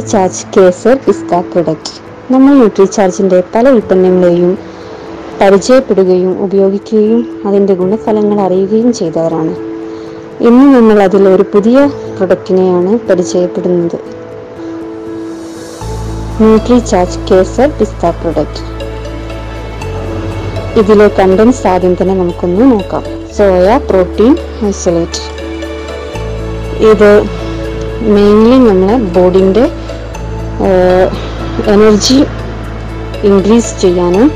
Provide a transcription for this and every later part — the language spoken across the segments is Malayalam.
ന്യൂട്രിചാർജ് കേസർ പിസ്ത പ്രൊഡക്റ്റ് നമ്മൾ ന്യൂട്രിചാർജിൻ്റെ പല ഉൽപ്പന്നങ്ങളെയും പരിചയപ്പെടുകയും ഉപയോഗിക്കുകയും അതിൻ്റെ ഗുണഫലങ്ങൾ അറിയുകയും ചെയ്തവരാണ് ഇന്ന് നമ്മൾ അതിൽ ഒരു പുതിയ പ്രൊഡക്റ്റിനെയാണ് പരിചയപ്പെടുന്നത് ന്യൂട്രിചാർജ് കേസർ പിസ്ത പ്രൊഡക്റ്റ് ഇതിലെ കണ്ടൻസ് ആദ്യം തന്നെ നമുക്കൊന്ന് നോക്കാം സോയ പ്രോട്ടീൻ ഐസൊലേറ്റ് ഇത് മെയിൻലി നമ്മളെ ബോഡിൻ്റെ എനർജി ഇൻക്രീസ് ചെയ്യാനും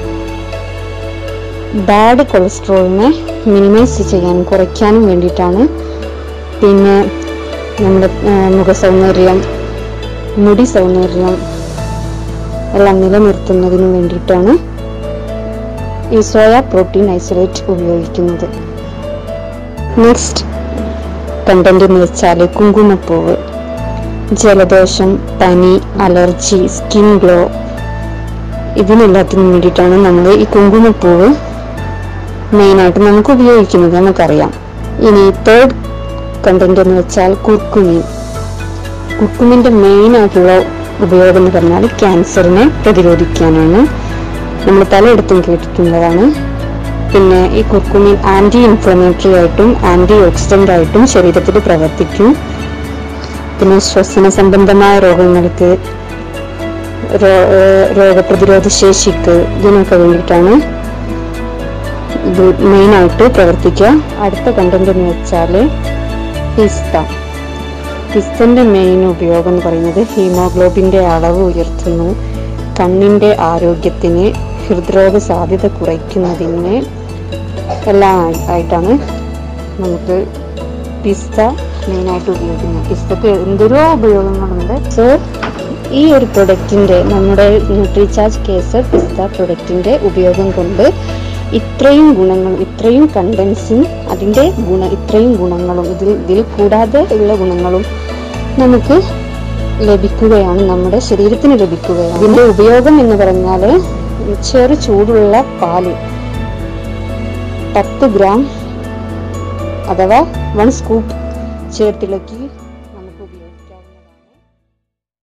ബാഡ് കൊളസ്ട്രോളിനെ മിനിമൈസ് ചെയ്യാനും കുറയ്ക്കാനും വേണ്ടിയിട്ടാണ് പിന്നെ നമ്മുടെ മുഖ സൗന്ദര്യം മുടി സൗന്ദര്യം എല്ലാം നിലനിർത്തുന്നതിന് വേണ്ടിയിട്ടാണ് ഈ സോയ പ്രോട്ടീൻ ഐസൊലേറ്റ് ഉപയോഗിക്കുന്നത് നെക്സ്റ്റ് കണ്ടന്റ് എന്ന് വെച്ചാൽ കുങ്കുമപ്പൂവ് ജലദോഷം പനി അലർജി സ്കിൻ ഗ്ലോ ഇതിനെല്ലാത്തിനും വേണ്ടിയിട്ടാണ് നമ്മൾ ഈ കുങ്കുമപ്പൂവ് മെയിനായിട്ട് നമുക്ക് ഉപയോഗിക്കുന്നത് നമുക്കറിയാം ഇനി തേർഡ് കണ്ടന്റ് എന്ന് വെച്ചാൽ കുർക്കുമിൻ കുർക്കുമിൻ്റെ മെയിൻ ആയിട്ടുള്ള ഉപയോഗം എന്ന് പറഞ്ഞാൽ ക്യാൻസറിനെ പ്രതിരോധിക്കാനാണ് നമ്മൾ പലയിടത്തും കേട്ടിട്ടുള്ളതാണ് പിന്നെ ഈ കുർക്കുമിൻ ആന്റി ഇൻഫ്ലമേറ്ററി ആയിട്ടും ആന്റി ഓക്സിഡന്റ് ആയിട്ടും ശരീരത്തിൽ പ്രവർത്തിക്കും പിന്നെ ശ്വസന സംബന്ധമായ രോഗങ്ങൾക്ക് രോഗപ്രതിരോധ ശേഷിക്ക് ഇതിനൊക്കെ വേണ്ടിയിട്ടാണ് ഇത് മെയിനായിട്ട് പ്രവർത്തിക്കുക അടുത്ത കണ്ടന്റ് എന്ന് വെച്ചാൽ പിസ്ത പിസ്തന്റെ മെയിൻ ഉപയോഗം എന്ന് പറയുന്നത് ഹീമോഗ്ലോബിന്റെ അളവ് ഉയർത്തുന്നു കണ്ണിന്റെ ആരോഗ്യത്തിന് ഹൃദ്രോഗ സാധ്യത കുറയ്ക്കുന്നതിന് എല്ലാം ആയിട്ടാണ് നമുക്ക് പിസ്ത മെയിനായിട്ട് ഉപയോഗിക്കുന്നത് പിസ്തക്ക് എന്തൊരോ ഉപയോഗങ്ങളുണ്ട് സോ ഈ ഒരു പ്രൊഡക്റ്റിൻ്റെ നമ്മുടെ ന്യൂട്രിചാർജ് കേസർ പിസ്ത പ്രൊഡക്റ്റിൻ്റെ ഉപയോഗം കൊണ്ട് ഇത്രയും ഗുണങ്ങൾ ഇത്രയും കണ്ടൻസും അതിൻ്റെ ഗുണ ഇത്രയും ഗുണങ്ങളും ഇതിൽ ഇതിൽ കൂടാതെ ഉള്ള ഗുണങ്ങളും നമുക്ക് ലഭിക്കുകയാണ് നമ്മുടെ ശരീരത്തിന് ലഭിക്കുകയാണ് ഇതിൻ്റെ ഉപയോഗം എന്ന് പറഞ്ഞാൽ ചെറു ചൂടുള്ള പാല് പത്ത് ഗ്രാം അഥവാ വൺ സ്കൂപ്പ് ചേർത്തിളക്കി